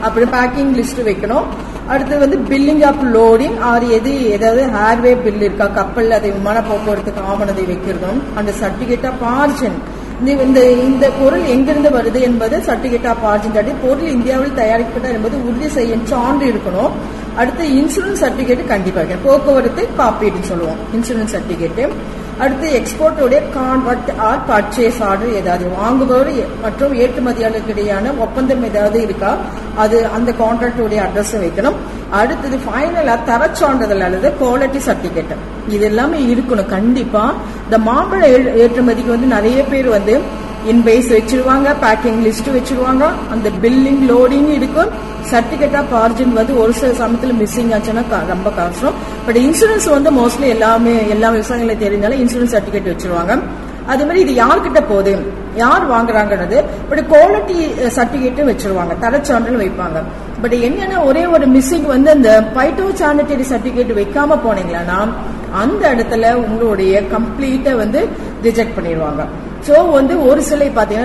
அப்புறம் packing list வைக்கணும் அடுத்து வந்து பில்லிங் ஆஃப் லோடிங் ஆர் எது ஏதாவது ஹேர்வே பில் இருக்கா கப்பல் அதை விமான போக்குவரத்துக்கு ஆவணத்தை வைக்கிறதும் அந்த சர்டிபிகேட் ஆஃப் ஆர்ஜின் இந்த இந்த இந்த பொருள் எங்கிருந்து வருது என்பது சர்டிபிகேட் ஆஃப் ஆர்ஜின் தட்டி பொருள் இந்தியாவில் தயாரிக்கப்பட்ட என்பது உறுதி செய்யும் சான்று இருக்கணும் அடுத்து இன்சூரன்ஸ் சர்டிபிகேட் கண்டிப்பா வைக்கணும் போக்குவரத்து காப்பீடுன்னு சொல்லுவோம் இன்சூரன்ஸ் சர்டிபிகேட் அடுத்து எக்ஸ்போர்ட்டோடைய கான்வெர்ட் ஆர் பர்ச்சேஸ் ஆர்டர் ஏதாவது வாங்குபவர் எ- மற்றும் ஏற்றுமதியாளருக்கு இடையான ஒப்பந்தம் ஏதாவது இருக்கா அது அந்த கான்ட்ராக்டோடைய அட்ரஸ் வைக்கணும் அடுத்தது ஃபைனலா தரச்சான்றிதழ் அல்லது குவாலிட்டி சர்டிபிகேட் இது எல்லாமே இருக்கணும் கண்டிப்பா இந்த மாம்பழ ஏ- ஏற்றுமதிக்கு வந்து நிறைய பேர் வந்து இன்பேஸ் வச்சிருவாங்க பேக்கிங் லிஸ்ட் வச்சிருவாங்க அந்த பில்லிங் லோடிங் இருக்கும் சர்டிபிகேட் ஆஃப் ஆர்ஜின் வந்து ஒரு சில சமயத்துல மிஸ்ஸிங் ஆச்சுன்னா க- ரொம்ப கஷ்டம் பட் இன்சூரன்ஸ் வந்து மோஸ்ட்லி எல்லாமே எல்லா விவசாயிகளும் தெரிஞ்சாலும் இன்சூரன்ஸ் சர்டிபிகேட் வச்சிருவாங்க அதே மாதிரி இது யார்கிட்ட போகுது யார் வாங்குறாங்கன்றது பட் குவாலிட்டி சர்டிபிகேட்டும் வச்சிருவாங்க தரச்சான்றிதழ் வைப்பாங்க பட் என்னன்னா ஒரே ஒரு மிஸ்ஸிங் வந்து அந்த பைட்டோ சானிட்டரி சர்டிபிகேட் வைக்காம போனீங்களா அந்த இடத்துல உங்களுடைய கம்ப்ளீட்டா வந்து ரிஜெக்ட் பண்ணிடுவாங்க சோ வந்து ஒரு சிலை பாத்தீங்கன்னா